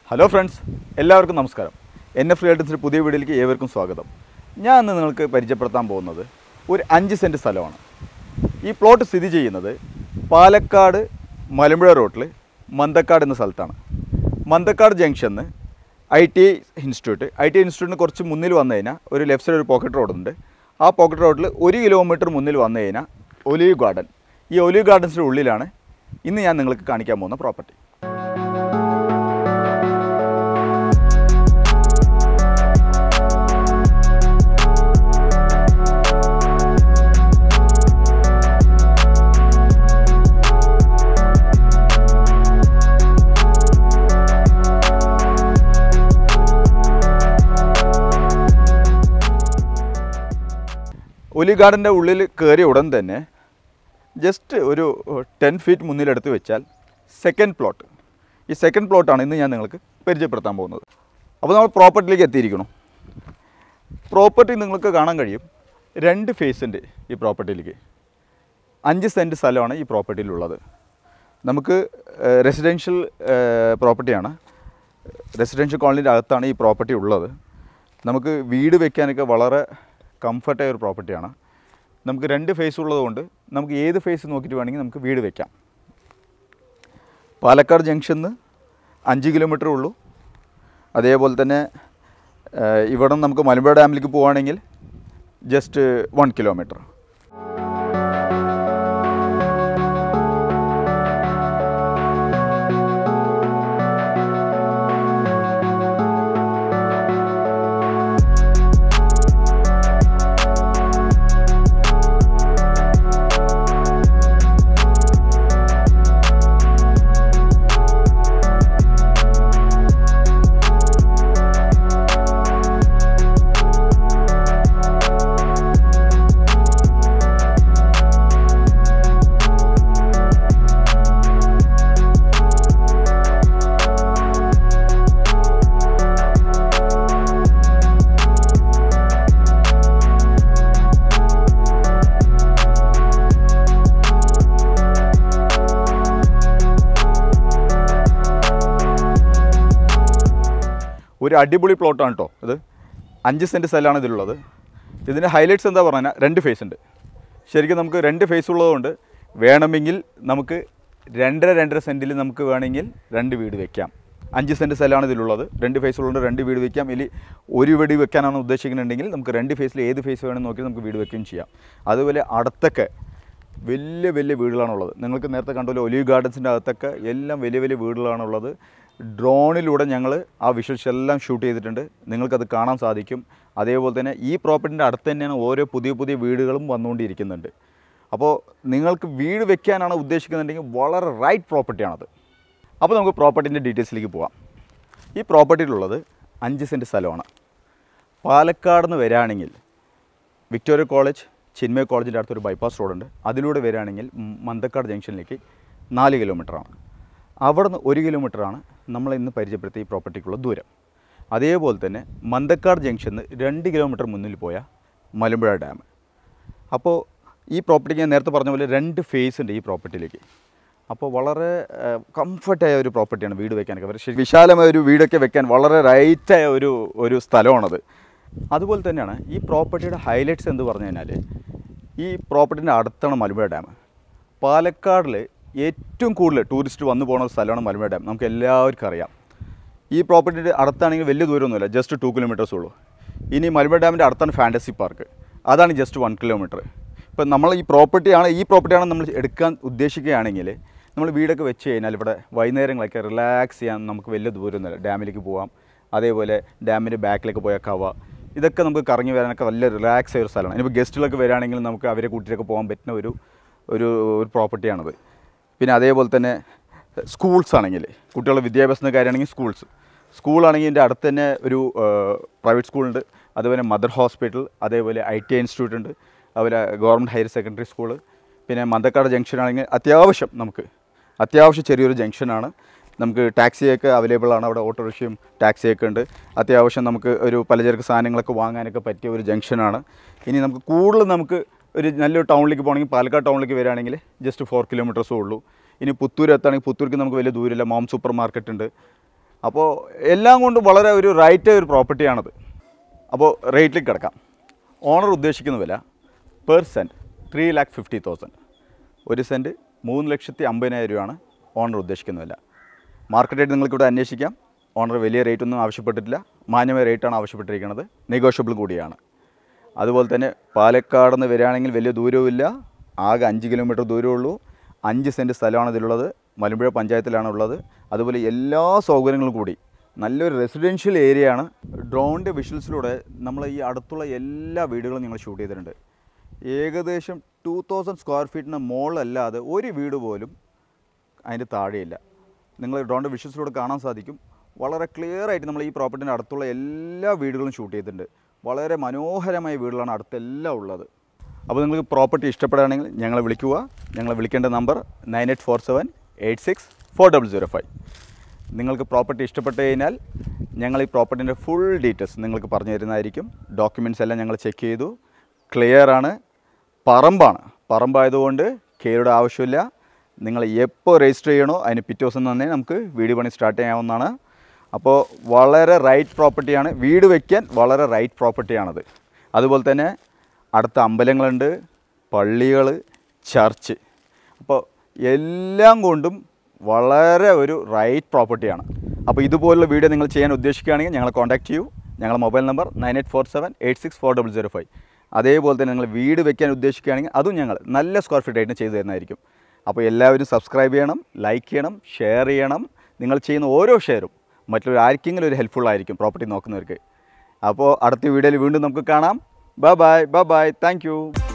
hello friends എല്ലാവർക്കും നമസ്കാരം N F റിയാലിറ്റീസിൻ്റെ പുതിയ വീഡിയോയിലേക്ക് ഏവർക്കും സ്വാഗതം ഞാൻ ഇന്ന് നിങ്ങൾക്ക് പരിചയപ്പെടുത്താൻ പോകുന്നത് ഒരു അഞ്ച് സെൻറ്റ് സ്ഥലമാണ് ഈ പ്ലോട്ട് സ്ഥിതി ചെയ്യുന്നത് പാലക്കാട് മലമ്പുഴ റോട്ടിൽ മന്തക്കാട് എന്ന സ്ഥലത്താണ് മന്തക്കാട് ജംഗ്ഷന്ന് I T I institute I T I ഇൻസ്റ്റിറ്റ്യൂട്ടിന് കുറച്ച് മുന്നിൽ വന്നു കഴിഞ്ഞാൽ ഒരു ലെഫ്റ്റ് സൈഡ് ഒരു പോക്കറ്റ് റോഡുണ്ട് ആ പോക്കറ്റ് റോഡിൽ ഒരു കിലോമീറ്റർ മുന്നിൽ വന്നു കഴിഞ്ഞാൽ ഒലീവ് ഗാർഡൻ ഈ ഒലീവ് ഗാർഡൻസിൻ്റെ ഉള്ളിലാണ് ഇന്ന് ഞാൻ നിങ്ങൾക്ക് കാണിക്കാൻ പോകുന്ന പ്രോപ്പർട്ടി ഒലി ഗാർഡൻ്റെ ഉള്ളിൽ കയറിയ ഉടൻ തന്നെ ജസ്റ്റ് ഒരു ടെൻ ഫീറ്റ് മുന്നിലെടുത്ത് വെച്ചാൽ സെക്കൻഡ് പ്ലോട്ട് ഈ സെക്കൻഡ് പ്ലോട്ടാണ് ഇന്ന് ഞാൻ നിങ്ങൾക്ക് പരിചയപ്പെടുത്താൻ പോകുന്നത് അപ്പോൾ നമ്മൾ പ്രോപ്പർട്ടിയിലേക്ക് എത്തിയിരിക്കണം പ്രോപ്പർട്ടി നിങ്ങൾക്ക് കാണാൻ കഴിയും രണ്ട് ഫേസ് ഉണ്ട് ഈ പ്രോപ്പർട്ടിയിലേക്ക് അഞ്ച് സെൻറ്റ് സ്ഥലമാണ് ഈ പ്രോപ്പർട്ടിയിലുള്ളത് നമുക്ക് റെസിഡൻഷ്യൽ പ്രോപ്പർട്ടിയാണ് റെസിഡൻഷ്യൽ കോളനിയുടെ അകത്താണ് ഈ പ്രോപ്പർട്ടി ഉള്ളത് നമുക്ക് വീട് വെക്കാനൊക്കെ വളരെ കംഫർട്ടായ ഒരു പ്രോപ്പർട്ടിയാണ് നമുക്ക് രണ്ട് ഫേസ് ഉള്ളതുകൊണ്ട് നമുക്ക് ഏത് ഫേസ് നോക്കിയിട്ട് വേണമെങ്കിൽ നമുക്ക് വീട് വെക്കാം പാലക്കാട് ജംഗ്ഷന്ന് അഞ്ച് കിലോമീറ്റർ ഉള്ളൂ അതേപോലെ തന്നെ ഏഹ്, ഇവിടെ നിന്ന് നമുക്ക് മലമ്പുഴ ഡാമിലേക്ക് പോവുകയാണെങ്കിൽ ജസ്റ്റ് വൺ കിലോമീറ്റർ ഒരു അടിപൊളി പ്ലോട്ടാണ് കേട്ടോ ഇത് അഞ്ച് സെൻറ്റ് സ്ഥലമാണ് ഇതിലുള്ളത് ഇതിൻ്റെ ഹൈലൈറ്റ്സ് എന്താ പറഞ്ഞാൽ രണ്ട് ഫേസ് ഉണ്ട് ശരിക്കും നമുക്ക് രണ്ട് ഫേസ് ഉള്ളതുകൊണ്ട് വേണമെങ്കിൽ നമുക്ക് രണ്ടര രണ്ടര സെൻറ്റിൽ നമുക്ക് വേണമെങ്കിൽ രണ്ട് വീട് വെക്കാം അഞ്ച് സെൻറ്റ് സ്ഥലമാണ് ഇതിലുള്ളത് രണ്ട് ഫേസ് ഉള്ളതുകൊണ്ട് രണ്ട് വീട് വെക്കാം ഇല്ലെങ്കിൽ ഒരു വീട് വെക്കാനാണ് ഉദ്ദേശിക്കുന്നുണ്ടെങ്കിൽ നമുക്ക് രണ്ട് ഫേസിൽ ഏത് ഫേസ് വേണമെന്ന് നോക്കി നമുക്ക് വീട് വെക്കുകയും ചെയ്യാം അതുപോലെ അടുത്തൊക്കെ വലിയ വലിയ വീടുകളാണുള്ളത് നിങ്ങൾക്ക് നേരത്തെ കണ്ടല്ലോ ഒലീവ് ഗാർഡൻസിൻ്റെ അകത്തൊക്കെ എല്ലാം വലിയ വലിയ വീടുകളാണുള്ളത് ഡ്രോണിലൂടെ ഞങ്ങൾ ആ വിഷ്വൽസ് എല്ലാം ഷൂട്ട് ചെയ്തിട്ടുണ്ട് നിങ്ങൾക്കത് കാണാൻ സാധിക്കും അതേപോലെ തന്നെ ഈ പ്രോപ്പർട്ടിൻ്റെ അടുത്ത് തന്നെയാണ് ഓരോ പുതിയ പുതിയ വീടുകളും വന്നുകൊണ്ടിരിക്കുന്നുണ്ട് അപ്പോൾ നിങ്ങൾക്ക് വീട് വെക്കാനാണ് ഉദ്ദേശിക്കുന്നുണ്ടെങ്കിൽ വളരെ റൈറ്റ് പ്രോപ്പർട്ടിയാണത് അപ്പോൾ നമുക്ക് പ്രോപ്പർട്ടിൻ്റെ ഡീറ്റെയിൽസിലേക്ക് പോവാം ഈ പ്രോപ്പർട്ടിയിലുള്ളത് അഞ്ച് സെൻറ്റ് സ്ഥലമാണ് പാലക്കാട് നിന്ന് വരികയാണെങ്കിൽ വിക്ടോറിയ കോളേജ് ചിന്മയ കോളേജിൻ്റെ അടുത്തൊരു ബൈപ്പാസ് റോഡുണ്ട് അതിലൂടെ വരികയാണെങ്കിൽ ഉം, മന്തക്കാട് ജംഗ്ഷനിലേക്ക് നാല് കിലോമീറ്ററാണ് അവിടെ നിന്ന് ഒരു കിലോമീറ്ററാണ് നമ്മൾ ഇന്ന് പരിചയപ്പെടുത്തിയ ഈ പ്രോപ്പർട്ടിക്കുള്ള ദൂരം അതേപോലെ തന്നെ മന്തക്കാട് ജംഗ്ഷനിൽ രണ്ട് കിലോമീറ്റർ മുന്നിൽ പോയ മലമ്പുഴ ഡാം അപ്പോൾ ഈ പ്രോപ്പർട്ടിക്ക് ഞാൻ നേരത്തെ പറഞ്ഞ പോലെ രണ്ട് ഫേസ് ഉണ്ട് ഈ പ്രോപ്പർട്ടിയിലേക്ക് അപ്പോൾ വളരെ കംഫർട്ടായ ഒരു പ്രോപ്പർട്ടിയാണ് വീട് വെക്കാനൊക്കെ പക്ഷേ വിശാലമായ ഒരു വീടൊക്കെ വെക്കാൻ വളരെ റൈറ്റായ ഒരു ഒരു സ്ഥലമാണത് അതുപോലെ തന്നെയാണ് ഈ പ്രോപ്പർട്ടിയുടെ ഹൈലൈറ്റ്സ് എന്ന് പറഞ്ഞു കഴിഞ്ഞാൽ ഈ പ്രോപ്പർട്ടിൻ്റെ അടുത്താണ് മലമ്പുഴ ഡാം പാലക്കാടിൽ ഏറ്റവും കൂടുതൽ ടൂറിസ്റ്റ് വന്നു പോകുന്ന സ്ഥലമാണ് മലമ്പുഴ ഡാം നമുക്ക് എല്ലാവർക്കും അറിയാം ഈ പ്രോപ്പർട്ടിയുടെ അടുത്താണെങ്കിൽ വലിയ ദൂരമൊന്നുമില്ല ജസ്റ്റ് ടു കിലോമീറ്റേഴ്സ് ഉള്ളൂ ഇനി മലമ്പുഴ ഡാമിൻ്റെ അടുത്താണ് ഫാൻറ്റസി പാർക്ക് അതാണ് ജസ്റ്റ് വൺ കിലോമീറ്റർ ഇപ്പം നമ്മൾ ഈ പ്രോപ്പർട്ടിയാണ് ഈ പ്രോപ്പർട്ടിയാണ് നമ്മൾ എടുക്കാൻ ഉദ്ദേശിക്കുകയാണെങ്കിൽ നമ്മൾ വീടൊക്കെ വെച്ച് കഴിഞ്ഞാൽ ഇവിടെ വൈകുന്നേരങ്ങളൊക്കെ റിലാക്സ് ചെയ്യാൻ നമുക്ക് വലിയ ദൂരമൊന്നുമില്ല ഡാമിലേക്ക് പോവാം അതേപോലെ ഡാമിൻ്റെ ബാക്കിലേക്ക് പോയാൽ കവ ഇതൊക്കെ നമുക്ക് കറങ്ങി വരാനൊക്കെ വലിയ റിലാക്സ് ആയ ഒരു സ്ഥലമാണ് ഇനിയിപ്പോൾ ഗസ്റ്റുകളൊക്കെ വരികയാണെങ്കിൽ നമുക്ക് അവരെ കൂട്ടിയൊക്കെ പോകാൻ പറ്റുന്ന ഒരു ഒരു ഒരു പ്രോപ്പർട്ടിയാണത് പിന്നെ അതേപോലെ തന്നെ സ്കൂൾസ് ആണെങ്കിൽ കുട്ടികളുടെ വിദ്യാഭ്യാസത്തിൻ്റെ കാര്യമാണെങ്കിൽ സ്കൂൾസ് സ്കൂളാണെങ്കിൽ ഇതിൻ്റെ അടുത്ത് തന്നെ ഒരു പ്രൈവറ്റ് സ്കൂളുണ്ട് അതുപോലെ മദർ ഹോസ്പിറ്റൽ അതേപോലെ ഐ ടി ഐ ഇൻസ്റ്റിറ്റ്യൂട്ട് ഉണ്ട് അതുപോലെ ഗവൺമെൻറ് ഹയർ സെക്കൻഡറി സ്കൂൾ പിന്നെ മന്തക്കാട് ജംഗ്ഷൻ ആണെങ്കിൽ അത്യാവശ്യം നമുക്ക് അത്യാവശ്യം ചെറിയൊരു ജംഗ്ഷനാണ് നമുക്ക് ടാക്സിയൊക്കെ അവൈലബിൾ ആണ് അവിടെ ഓട്ടോറിക്ഷയും ടാക്സിയൊക്കെ ഉണ്ട് അത്യാവശ്യം നമുക്ക് ഒരു പലചരക്ക് സാധനങ്ങളൊക്കെ വാങ്ങാനൊക്കെ പറ്റിയ ഒരു ജംഗ്ഷനാണ് ഇനി നമുക്ക് കൂടുതൽ നമുക്ക് ഒരു നല്ലൊരു ടൗണിലേക്ക് പോകണമെങ്കിൽ പാലക്കാട് ടൗണിലേക്ക് വരികയാണെങ്കിൽ ജസ്റ്റ് ഫോർ കിലോമീറ്റേഴ്സേ ഉള്ളൂ ഇനി പുത്തൂർ എത്തുകയാണെങ്കിൽ പുത്തൂർക്ക് നമുക്ക് വലിയ ദൂരമില്ല മോം സൂപ്പർ മാർക്കറ്റ് ഉണ്ട് അപ്പോൾ എല്ലാം കൊണ്ടും വളരെ ഒരു റൈറ്റ് ഒരു പ്രോപ്പർട്ടിയാണത് അപ്പോൾ റേറ്റിലേക്ക് കിടക്കാം ഓണർ ഉദ്ദേശിക്കുന്ന വില per cent three lakh fifty thousand ഒരു സെൻറ്റ് മൂന്ന് ലക്ഷത്തി അമ്പതിനായിരം രൂപയാണ് ഓണർ ഉദ്ദേശിക്കുന്ന വില മാർക്കറ്റ് റേറ്റ് നിങ്ങൾക്കിവിടെ അന്വേഷിക്കാം ഓണർ വലിയ റേറ്റ് ഒന്നും ആവശ്യപ്പെട്ടിട്ടില്ല മാന്യമായ റേറ്റാണ് ആവശ്യപ്പെട്ടിരിക്കുന്നത് നെഗോഷ്യബിൾ കൂടിയാണ് അതുപോലെ തന്നെ പാലക്കാട് നിന്ന് വരികയാണെങ്കിൽ വലിയ ദൂരവുമില്ല ആകെ അഞ്ച് കിലോമീറ്റർ ദൂരമുള്ളൂ അഞ്ച് സെൻറ്റ് സ്ഥലമാണ് ഇതിലുള്ളത് മലമ്പുഴ പഞ്ചായത്തിലാണ് ഉള്ളത് അതുപോലെ എല്ലാ സൗകര്യങ്ങളും കൂടി നല്ലൊരു റെസിഡൻഷ്യൽ ഏരിയയാണ് ഡ്രോണിൻ്റെ വിഷ്വൽസിലൂടെ നമ്മൾ ഈ അടുത്തുള്ള എല്ലാ വീടുകളും ഞങ്ങൾ ഷൂട്ട് ചെയ്തിട്ടുണ്ട് ഏകദേശം ടു തൗസൻഡ് സ്ക്വയർ ഫീറ്റിന് മുകളിലല്ലാതെ ഒരു വീട് പോലും അതിൻ്റെ താഴെയില്ല നിങ്ങൾ ഡ്രോണിൻ്റെ വിഷ്വൽസിലൂടെ കാണാൻ സാധിക്കും വളരെ ക്ലിയർ ആയിട്ട് നമ്മൾ ഈ പ്രോപ്പർട്ടിൻ്റെ അടുത്തുള്ള എല്ലാ വീടുകളും ഷൂട്ട് ചെയ്തിട്ടുണ്ട് വളരെ മനോഹരമായ വീടുകളാണ് അടുത്തെല്ലാം ഉള്ളത് അപ്പോൾ നിങ്ങൾക്ക് പ്രോപ്പർട്ടി ഇഷ്ടപ്പെടുകയാണെങ്കിൽ ഞങ്ങളെ വിളിക്കുക ഞങ്ങളെ വിളിക്കേണ്ട number nine eight four seven eight six four double zero five നിങ്ങൾക്ക് പ്രോപ്പർട്ടി ഇഷ്ടപ്പെട്ട് കഴിഞ്ഞാൽ ഞങ്ങൾ ഈ പ്രോപ്പർട്ടിൻ്റെ ഫുൾ ഡീറ്റെയിൽസ് നിങ്ങൾക്ക് പറഞ്ഞു തരുന്നതായിരിക്കും ഡോക്യുമെൻറ്റ്സ് എല്ലാം ഞങ്ങൾ ചെക്ക് ചെയ്തു ക്ലിയർ ആണ് പറമ്പാണ് പറമ്പായതുകൊണ്ട് കെയറുടെ ആവശ്യമില്ല നിങ്ങൾ എപ്പോൾ രജിസ്റ്റർ ചെയ്യണോ അതിന് പിറ്റേ ദിവസം തന്നെ നമുക്ക് വീട് പണി സ്റ്റാർട്ട് ചെയ്യാവുന്നതാണ് അപ്പോൾ വളരെ റൈറ്റ് പ്രോപ്പർട്ടിയാണ് വീട് വയ്ക്കാൻ വളരെ റൈറ്റ് പ്രോപ്പർട്ടിയാണത് അതുപോലെ തന്നെ അടുത്ത അമ്പലങ്ങളുണ്ട് പള്ളികൾ ചർച്ച് അപ്പോൾ എല്ലാം കൊണ്ടും വളരെ ഒരു റൈറ്റ് പ്രോപ്പർട്ടിയാണ് അപ്പോൾ ഇതുപോലുള്ള വീഡിയോ നിങ്ങൾ ചെയ്യാൻ ഉദ്ദേശിക്കുകയാണെങ്കിൽ ഞങ്ങളെ കോൺടാക്ട് ചെയ്യൂ ഞങ്ങളുടെ mobile number nine eight four seven eight six four double zero five അതേപോലെ തന്നെ നിങ്ങൾ വീട് വെക്കാൻ ഉദ്ദേശിക്കുകയാണെങ്കിൽ അതും ഞങ്ങൾ നല്ല സ്ക്വയർ ഫീറ്റ് ആയിട്ട് ചെയ്തു തരുന്നതായിരിക്കും അപ്പോൾ എല്ലാവരും സബ്സ്ക്രൈബ് ചെയ്യണം ലൈക്ക് ചെയ്യണം ഷെയർ ചെയ്യണം നിങ്ങൾ ചെയ്യുന്ന ഓരോ ഷെയറും മറ്റുള്ള ആർക്കെങ്കിലും ഒരു ഹെൽപ്ഫുൾ ആയിരിക്കും പ്രോപ്പർട്ടി നോക്കുന്നവർക്ക് അപ്പോൾ അടുത്ത വീഡിയോയിൽ വീണ്ടും നമുക്ക് കാണാം bye bye bye bye thank U